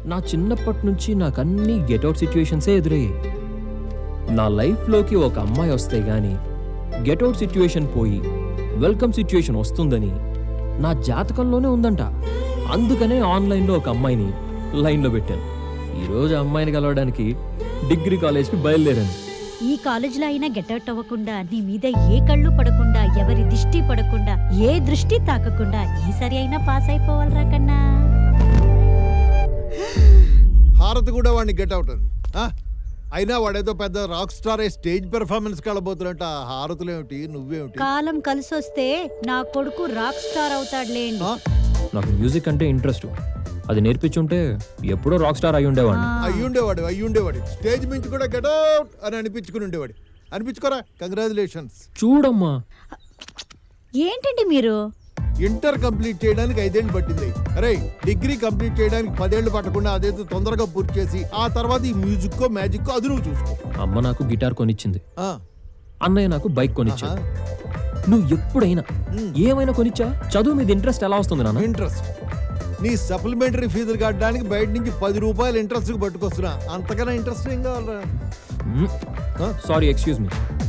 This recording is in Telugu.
నా చిన్నప్పటి నుంచి నాకు అన్ని గెట్అవుట్ సిచ్యువేషన్సే ఎదురయ్యాయి నా లైఫ్లోకి ఒక అమ్మాయి వస్తే గాని గెట్అవుట్ సిచ్యువేషన్ పోయి వెల్కమ్ సిచ్యువేషన్ వస్తుందని నా జాతకంలోనే ఉందంట అందుకనే ఆన్లైన్లో ఒక అమ్మాయిని లైన్లో పెట్టాను ఈరోజు ఆ అమ్మాయిని కలవడానికి డిగ్రీ కాలేజ్కి బయలుదేరాను ఈ కాలేజీలో అయినా గెట్అవుట్ అవ్వకుండా నీ మీద ఏ కళ్ళు పడకుండా ఎవరి దిష్టి పడకుండా ఏ దృష్టి తాకకుండా ఈసారి అయినా పాస్ అయిపోవాలరా కన్నా హారతి కూడా వాడిని గెట్ అవుట్ అంది ఆ? అయినా వాడేదో పెద్ద రాక్ స్టార్ స్టేజ్ పెర్ఫార్మెన్స్ కలబోతున్నట్ట ఆ హారతులేమిటి నువ్వేమిటి కాలం కలిసొస్తే నా కొడుకు రాక్ స్టార్ అవుతాడులేండి ఆ? నాకు మ్యూజిక్ అంటే ఇంట్రెస్ట్ అది నేర్పించుంటే ఎప్పుడో రాక్ స్టార్ అయి ఉండేవాడిని అయ్యుండేవాడు అయ్యుండేవాడు స్టేజ్ మించి కూడా గెట్ అవుట్ అని అనిపించుకుని ఉండేవాడు అనిపించుకోరా కంగ్రాచులేషన్స్ చూడమ్మా ఏంటండి మీరు ఇంటర్ కంప్లీట్ చేయడానికి ఐదేళ్ళు పట్టింది అరే డిగ్రీ కంప్లీట్ చేయడానికి పదేళ్ళు పట్టకుండా అదేదో తొందరగా పూర్తి చేసి ఆ తర్వాత ఈ మ్యూజిక్కో మ్యాజిక్కో అది నువ్వు చూసుకో అమ్మ నాకు గిటార్ కొనిచ్చింది ఆ, అన్నయ్య నాకు బైక్ కొనిచ్చాడు నువ్వు ఎప్పుడైనా ఏమైనా కొనిచ్చా చదువు మీద ఇంట్రెస్ట్ ఎలా వస్తుంది నాన్న ఇంట్రెస్ట్ నీ సప్లిమెంటరీ ఫీజులు కట్టడానికి బయట నుంచి పది రూపాయలు ఇంట్రెస్ట్ పట్టుకొస్తున్నా అంతకన్నా ఇంట్రెస్ట్ ఏం కావాలరా ఆ? Sorry excuse me